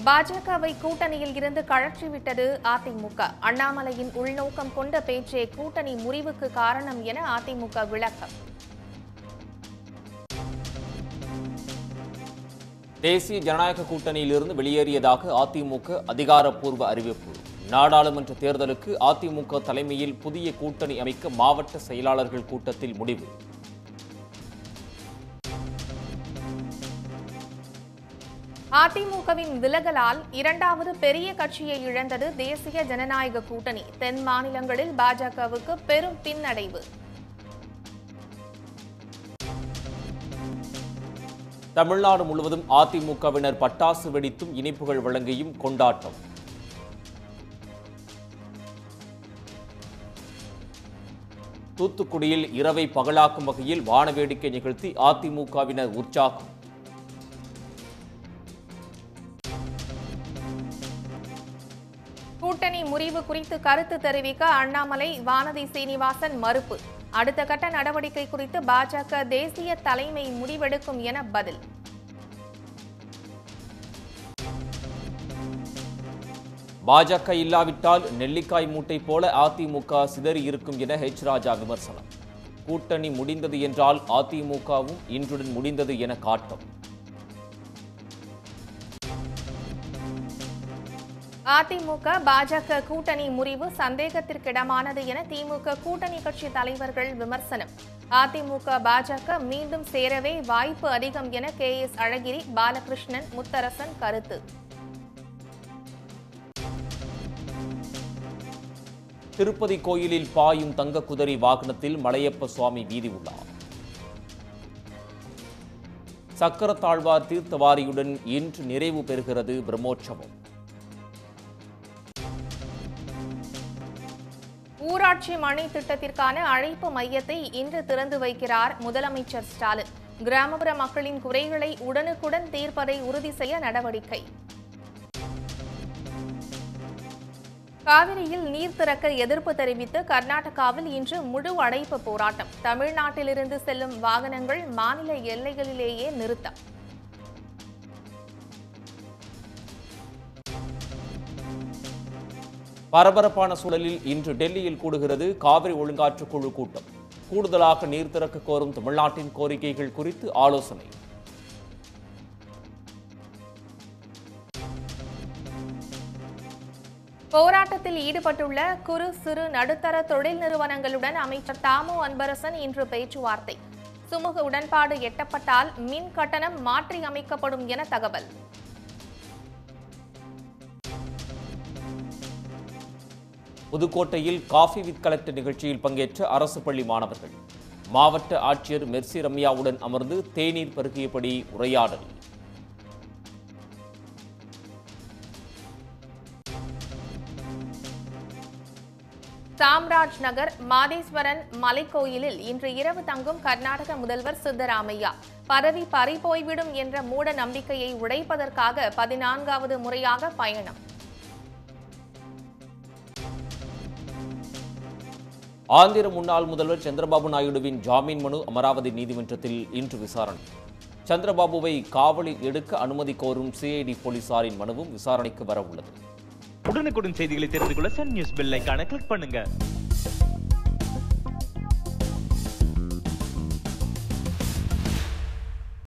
பாஜகவை கூட்டணியில் இருந்து கழற்றிவிட்டது அதிமுக அண்ணாமலையின் உள்நோக்கம் கொண்ட பேச்சே கூட்டணி முறிவுக்கு காரணம் என அதிமுக விளக்கம் தேசிய ஜனநாயக கூட்டணியிலிருந்து வெளியேறியதாக அதிமுக அதிகாரப்பூர்வ அறிவிப்பு நாடாளுமன்ற தேர்தலுக்கு அதிமுக தலைமையில் புதிய கூட்டணி அமைக்க மாவட்ட செயலாளர்கள் கூட்டத்தில் முடிவு அதிமுகவின் விலகலால் இரண்டாவது பெரிய கட்சியை இழந்தது தேசிய ஜனநாயக கூட்டணி தென் மாநிலங்களில் பாஜகவுக்கு பெரும் பின்னடைவு தமிழ்நாடு முழுவதும் அதிமுகவினர் பட்டாசு வெடித்தும் இனிப்புகள் வழங்கியும் கொண்டாட்டம் தூத்துக்குடியில் இரவை பகலாக்கும் வகையில் வானவேடிக்கை நிகழ்த்தி அதிமுகவினர் உற்சாகம் கூட்டணி முறிவு குறித்து கருத்து தெரிவிக்க அண்ணாமலை வானதி சீனிவாசன் மறுப்பு அடுத்த கட்ட நடவடிக்கை குறித்து பாஜக தேசிய தலைமை முடிவெடுக்கும் என பதில் பாஜக இல்லாவிட்டால் நெல்லிக்காய் மூட்டை போல அதிமுக சிதறி இருக்கும் என ஹெச் ராஜா விமர்சனம் கூட்டணி முடிந்தது என்றால் அதிமுகவும் இன்றுடன் முடிந்தது என காட்டும் அதிமுக பாஜக கூட்டணி முறிவு சந்தேகத்திற்கிடமானது என திமுக கூட்டணி கட்சி தலைவர்கள் விமர்சனம் அதிமுக பாஜக மீண்டும் சேரவே வாய்ப்பு அதிகம் என கே எஸ் அழகிரி பாலகிருஷ்ணன் முத்தரசன் கருத்து திருப்பதி கோயிலில் பாயும் தங்க குதிரை வாகனத்தில் மலையப்ப சுவாமி வீதி உள்ளார் சக்கரத்தாழ்வார் தீர்த்தவாரியுடன் இன்று நிறைவு பெறுகிறது பிரம்மோற்சவம் ஊராட்சி மணி திட்டத்திற்கான அழைப்பு மையத்தை இன்று திறந்து வைக்கிறார் முதலமைச்சர் ஸ்டாலின் கிராமப்புற மக்களின் குறைகளை உடனுக்குடன் தீர்ப்பதை உறுதி செய்ய நடவடிக்கை காவிரியில் நீர் திறக்க எதிர்ப்பு தெரிவித்து கர்நாடகாவில் இன்று முழு அடைப்பு போராட்டம் தமிழ்நாட்டிலிருந்து செல்லும் வாகனங்கள் மாநில எல்லைகளிலேயே நிறுத்தம் பரபரப்பான சூழலில் இன்று டெல்லியில் கூடுகிறது காவிரி ஒழுங்காற்றுக் குழு கூட்டம் கூடுதலாக நீர் திறக்க கோரும் தமிழ்நாட்டின் கோரிக்கைகள் குறித்து ஆலோசனை போராட்டத்தில் ஈடுபட்டுள்ள குறு சிறு நடுத்தர தொழில் நிறுவனங்களுடன் அமைச்சர் தாமு அன்பரசன் இன்று பேச்சுவார்த்தை சுமூக உடன்பாடு எட்டப்பட்டால் மின் கட்டணம் மாற்றி அமைக்கப்படும் என தகவல் புதுக்கோட்டையில் காஃபி வித் கலெக்டர் நிகழ்ச்சியில் பங்கேற்ற அரசு பள்ளி மாணவர்கள் மாவட்ட ஆட்சியர் மெர்சி ரம்யாவுடன் அமர்ந்து தேநீர் பருகியபடி உரையாடல் சாம்ராஜ் நகர் மாதேஸ்வரன் மலைக்கோயிலில் இன்று இரவு தங்கும் கர்நாடக முதல்வர் சித்தராமையா பதவி பறிபோய்விடும் என்ற மூட நம்பிக்கையை உடைப்பதற்காக பதினான்காவது முறையாக பயணம் ஆந்திர முன்னாள் முதல்வர் சந்திரபாபு நாயுடுவின் ஜாமீன் மனு அமராவதி நீதிமன்றத்தில் இன்று விசாரணை சந்திரபாபுவை காவலில் எடுக்க அனுமதி கோரும் சிஐடி போலீசாரின் மனுவும் விசாரணைக்கு வர உள்ளது உடனுக்குடன் செய்திகளை தெரிந்து கொள்ள சன் நியூஸ் பெல் ஐகானை கிளிக் பண்ணுங்க